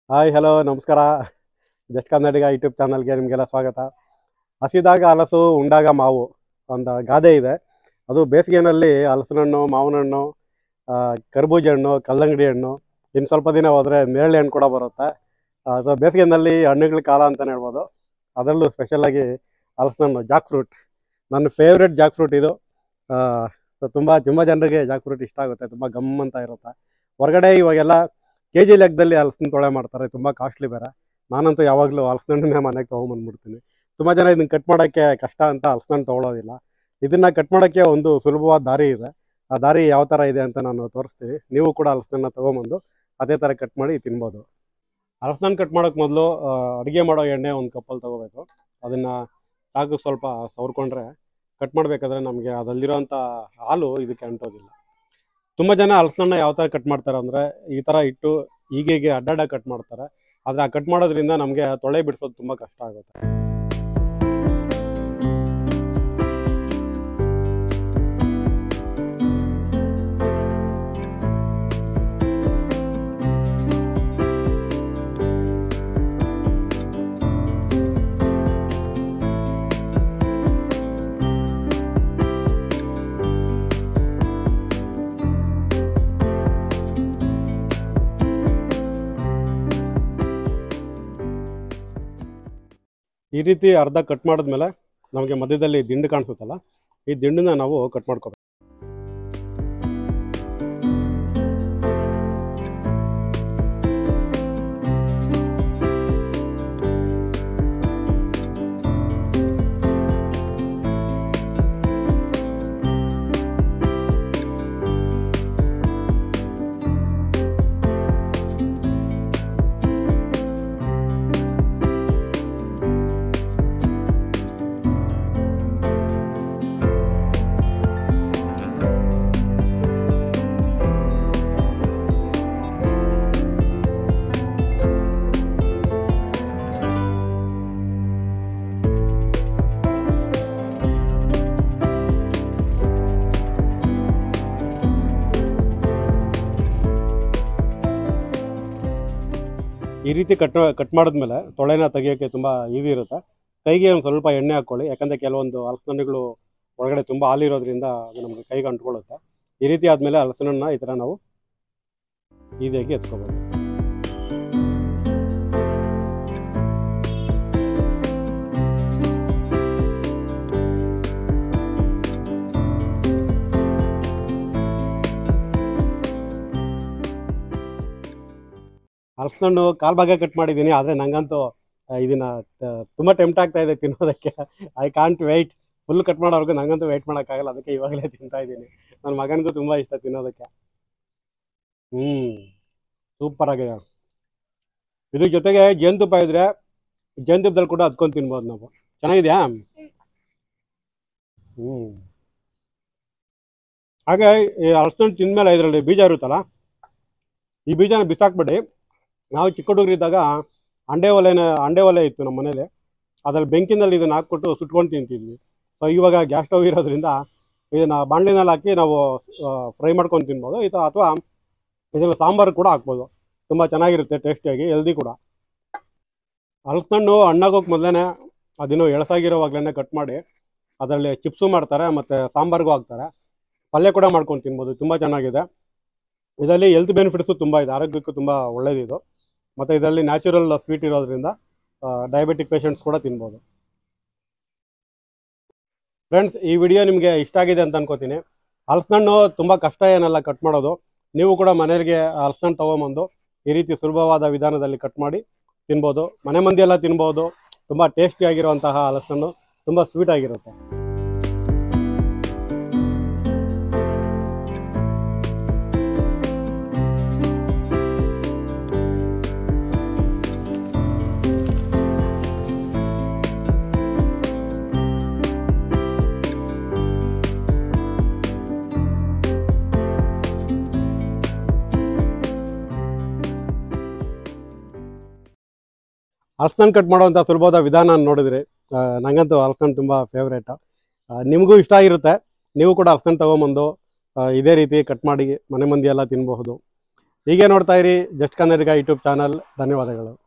hi hello ನಮಸ್ಕಾರ just Kannadiga YouTube ಚಾನಲ್ಗೆ ನಿಮಗೆಲ್ಲ ಸ್ವಾಗತ ಹಸಿದಾಗ ಹಲಸು ಉಂಡಾಗ ಮಾವು ಒಂದು ಗಾದೆ ಇದೆ ಅದು ಬೇಸಿಗೆನಲ್ಲಿ ಹಲಸಿನ ಹಣ್ಣು ಮಾವಿನ ಹಣ್ಣು ಆ, ಕರ್ಬೂಜ ಹಣ್ಣು ಕಲ್ಲಂಗಡಿ ಹಣ್ಣು ಇನ್ನು ಸ್ವಲ್ಪ ದಿನ ಹೋದರೆ ನೇರಳೆ ಹಣ್ಣು ಕೂಡ ಬರುತ್ತೆ ಸೊ ಬೇಸಿಗೆನಲ್ಲಿ ಹಣ್ಣುಗಳ ಕಾಲ ಅಂತಲೇ ಹೇಳ್ಬೋದು ಅದರಲ್ಲೂ ಸ್ಪೆಷಲಾಗಿ ಹಲಸಿನ ಹಣ್ಣು ಜಾಕ್ ಫ್ರೂಟ್ ನನ್ನ ಫೇವ್ರೆಟ್ ಜಾಕ್ ಫ್ರೂಟ್ ಇದು ಸೊ ತುಂಬ ತುಂಬ ಜನರಿಗೆ ಜಾಕ್ ಫ್ರೂಟ್ ಇಷ್ಟ ಆಗುತ್ತೆ ತುಂಬ ಗಮ್ ಅಂತ ಇರುತ್ತೆ ಹೊರಗಡೆ ಇವಾಗೆಲ್ಲ ಕೆ ಜಿ ಲೆಕ್ಕದಲ್ಲಿ ಹಲಸಿನ ತೊಳೆ ಮಾಡ್ತಾರೆ ತುಂಬ ಕಾಸ್ಟ್ಲಿ ಬೇರೆ ನಾನಂತೂ ಯಾವಾಗಲೂ ಹಲಸಿನ ಹಣ್ಣನ್ನೇ ಮನೆಗೆ ತೊಗೊಂಬಂದ್ಬಿಡ್ತೀನಿ ತುಂಬ ಜನ ಇದನ್ನ ಕಟ್ ಮಾಡೋಕ್ಕೆ ಕಷ್ಟ ಅಂತ ಹಲಸಿನ ಹಣ್ಣು ತೊಗೊಳೋದಿಲ್ಲ ಇದನ್ನ ಕಟ್ ಮಾಡೋಕ್ಕೆ ಒಂದು ಸುಲಭವಾದ ದಾರಿ ಇದೆ ಆ ದಾರಿ ಯಾವ ಥರ ಇದೆ ಅಂತ ನಾನು ತೋರಿಸ್ತೀನಿ ನೀವು ಕೂಡ ಹಲಸಿನ ಹಣ್ಣನ್ನ ತೊಗೊಂಬಂದು ಅದೇ ಥರ ಕಟ್ ಮಾಡಿ ತಿನ್ಬೋದು ಹಲಸಿನ ಹಣ್ಣು ಕಟ್ ಮಾಡೋಕ್ಕೆ ಮೊದಲು ಅಡುಗೆ ಮಾಡೋ ಎಣ್ಣೆ ಒಂದು ಕಪ್ಪಲ್ಲಿ ತೊಗೋಬೇಕು ಅದನ್ನು ಚಾಕು ಸ್ವಲ್ಪ ಸವರ್ಕೊಂಡ್ರೆ ಕಟ್ ಮಾಡಬೇಕಾದ್ರೆ ನಮಗೆ ಅದರಲ್ಲಿರೋಂಥ ಹಾಲು ಇದಕ್ಕೆ ಅಂಟೋದಿಲ್ಲ ತುಂಬ ಜನ ಹಲಸಿನ ಯಾವ ಥರ ಕಟ್ ಮಾಡ್ತಾರೆ ಅಂದರೆ ಈ ಥರ ಇಟ್ಟು ಹೀಗೆ ಅಡ್ಡಾಡ ಕಟ್ ಮಾಡ್ತಾರೆ ಆದರೆ ಆ ಕಟ್ ಮಾಡೋದ್ರಿಂದ ನಮಗೆ ತೊಳೆ ಬಿಡಿಸೋದು ತುಂಬ ಕಷ್ಟ ಆಗುತ್ತೆ ಈ ರೀತಿ ಅರ್ಧ ಕಟ್ ಮಾಡಿದ್ಮೇಲೆ ನಮಗೆ ಮಧ್ಯದಲ್ಲಿ ದಿಂಡು ಕಾಣಿಸುತ್ತಲ್ಲ ಈ ದಿಂಡನ್ನ ನಾವು ಕಟ್ ಮಾಡ್ಕೋಬೇಕು ಈ ರೀತಿ ಕಟ್ ಕಟ್ ಮಾಡಿದ್ಮೇಲೆ ತೊಳೆನ ತೆಗಿಯೋಕ್ಕೆ ತುಂಬ ಈಸಿ ಇರುತ್ತೆ ಕೈಗೆ ಒಂದು ಸ್ವಲ್ಪ ಎಣ್ಣೆ ಹಾಕ್ಕೊಳ್ಳಿ ಯಾಕಂದರೆ ಕೆಲವೊಂದು ಹಲಸಿನಣ್ಣುಗಳು ಒಳಗಡೆ ತುಂಬ ಹಾಲಿರೋದ್ರಿಂದ ಅದು ನಮಗೆ ಕೈಗೆ ಅಂಟ್ಕೊಳ್ಳುತ್ತೆ ಈ ರೀತಿ ಆದಮೇಲೆ ಹಲಸಿನಣ್ಣ ಈ ಥರ ನಾವು ಈಸಿಯಾಗಿ ಎತ್ಕೋಬೋದು ಹಲಸಿನಣ್ಣು ಕಾಲು ಭಾಗ ಕಟ್ ಮಾಡಿದ್ದೀನಿ ಆದರೆ ನಂಗಂತೂ ಆ, ಇದನ್ನ ತ- ತುಂಬ ಟೆಂಪ್ಟ್ ಆಗ್ತಾ ಇದೆ ತಿನ್ನೋದಕ್ಕೆ I can't wait full cut ಮಾಡೋರ್ಗು ನಂಗಂತೂ ವೆಯ್ಟ್ ಮಾಡೋಕ್ಕಾಗಲ್ಲ ಅದಕ್ಕೆ ಇವಾಗಲೇ ತಿಂತಾ ಇದ್ದೀನಿ ನನ್ನ ಮಗನಿಗೂ ತುಂಬ ಇಷ್ಟ ತಿನ್ನೋದಕ್ಕೆ ಹ್ಞೂ ಸೂಪರ್ ಆಗಿದೆ ಇದ್ರ ಜೊತೆಗೆ ಜೇನುತುಪ್ಪ ಇದ್ರೆ ಜೇನುತುಪ್ಪದಲ್ಲಿ ಕೂಡ ಹತ್ಕೊಂಡು ತಿನ್ಬೋದು ನಾವು ಚೆನ್ನಾಗಿದೆಯಾ ಹ್ಞೂ ಹಾಗೆ ಈ ಹಲಸಿನಣ್ಣು ತಿಂದಮೇಲೆ ಇದರಲ್ಲಿ ಬೀಜ ಇರುತ್ತಲ್ಲ ಈ ಬೀಜನ ಬಿಸಾಕ್ಬಿಡಿ ನಾವು ಚಿಕ್ಕ ಹುಡುಗರಿದ್ದಾಗ ಅಂಡೆ ಒಲೆನ ಅಂಡೆ ಒಲೆ ಇತ್ತು ನಮ್ಮ ಮನೇಲಿ ಅದ್ರಲ್ಲಿ ಬೆಂಕಿನಲ್ಲಿ ಇದನ್ನ ಹಾಕ್ಬಿಟ್ಟು ಸುಟ್ಕೊಂಡು ತಿಂತಿದ್ವಿ ಸೊ ಇವಾಗ ಗ್ಯಾಸ್ ಸ್ಟವ್ ಇರೋದ್ರಿಂದ ಇದನ್ನ ಬಾಣಲಿನಲ್ಲಿ ಹಾಕಿ ನಾವು ಫ್ರೈ ಮಾಡ್ಕೊಂಡು ತಿನ್ಬೋದು ಈ ಥರ ಅಥವಾ ಇದರಲ್ಲಿ ಸಾಂಬಾರು ಕೂಡ ಹಾಕ್ಬೋದು ತುಂಬ ಚೆನ್ನಾಗಿರುತ್ತೆ ಟೇಸ್ಟಿಯಾಗಿ ಹೆಲ್ದಿ ಕೂಡ ಹಲಸಿನಣ್ಣು ಹಣ್ಣಾಗೋಕೆ ಮೊದಲೇ ಅದಿನ್ನೂ ಎಳಸಾಗಿರೋವಾಗಲೇ ಕಟ್ ಮಾಡಿ ಅದರಲ್ಲಿ ಚಿಪ್ಸು ಮಾಡ್ತಾರೆ ಮತ್ತು ಸಾಂಬಾರ್ಗೂ ಹಾಕ್ತಾರೆ ಪಲ್ಯ ಕೂಡ ಮಾಡ್ಕೊಂಡು ತಿನ್ಬೋದು ತುಂಬ ಚೆನ್ನಾಗಿದೆ ಇದರಲ್ಲಿ ಹೆಲ್ತ್ ಬೆನಿಫಿಟ್ಸು ತುಂಬ ಇದೆ ಆರೋಗ್ಯಕ್ಕೂ ತುಂಬ ಒಳ್ಳೆಯದಿದು ಮತ್ತು ಇದರಲ್ಲಿ ನ್ಯಾಚುರಲ್ ಸ್ವೀಟ್ ಇರೋದ್ರಿಂದ ಡಯಾಬಿಟಿಕ್ ಪೇಷಂಟ್ಸ್ ಕೂಡ ತಿನ್ಬೋದು ಫ್ರೆಂಡ್ಸ್ ಈ ವಿಡಿಯೋ ನಿಮಗೆ ಇಷ್ಟ ಆಗಿದೆ ಅಂತ ಅನ್ಕೋತೀನಿ ಹಲಸಿನಣ್ಣು ತುಂಬ ಕಷ್ಟ ಏನಲ್ಲ ಕಟ್ ಮಾಡೋದು ನೀವು ಕೂಡ ಮನೆಗೆ ಹಲಸಿನಣ್ಣು ತೊಗೊಂಬಂದು ಈ ರೀತಿ ಸುಲಭವಾದ ವಿಧಾನದಲ್ಲಿ ಕಟ್ ಮಾಡಿ ತಿನ್ಬೋದು ಮನೆ ಮಂದಿ ಎಲ್ಲ ತಿನ್ಬೋದು ತುಂಬ ಟೇಸ್ಟಿಯಾಗಿರುವಂತಹ ಹಲಸಿನಣ್ಣು ತುಂಬ ಸ್ವೀಟ್ ಆಗಿರುತ್ತೆ ಹಲಸಿನ ಕಟ್ ಮಾಡುವಂಥ ಸುಲಭವಾದ ವಿಧಾನ ನೋಡಿದ್ರಿ ಆ, ನಂಗಂತೂ ಹಲಸಿನ ತುಂಬ ಫೇವ್ರೇಟ್ ನಿಮಗೂ ಇಷ್ಟ ಆಗಿರುತ್ತೆ ನೀವು ಕೂಡ ಹಲಸಿನ ತೊಗೊಂಬಂದು ಆ, ಇದೇ ರೀತಿ ಕಟ್ ಮಾಡಿ ಮನೆ ಮಂದಿ ಎಲ್ಲ ತಿನ್ನಬಹುದು ಹೀಗೆ ನೋಡ್ತಾ ಇರಿ ಜಸ್ಟ್ ಕನ್ನಡಿಗ ಯೂಟ್ಯೂಬ್ ಚಾನಲ್ ಧನ್ಯವಾದಗಳು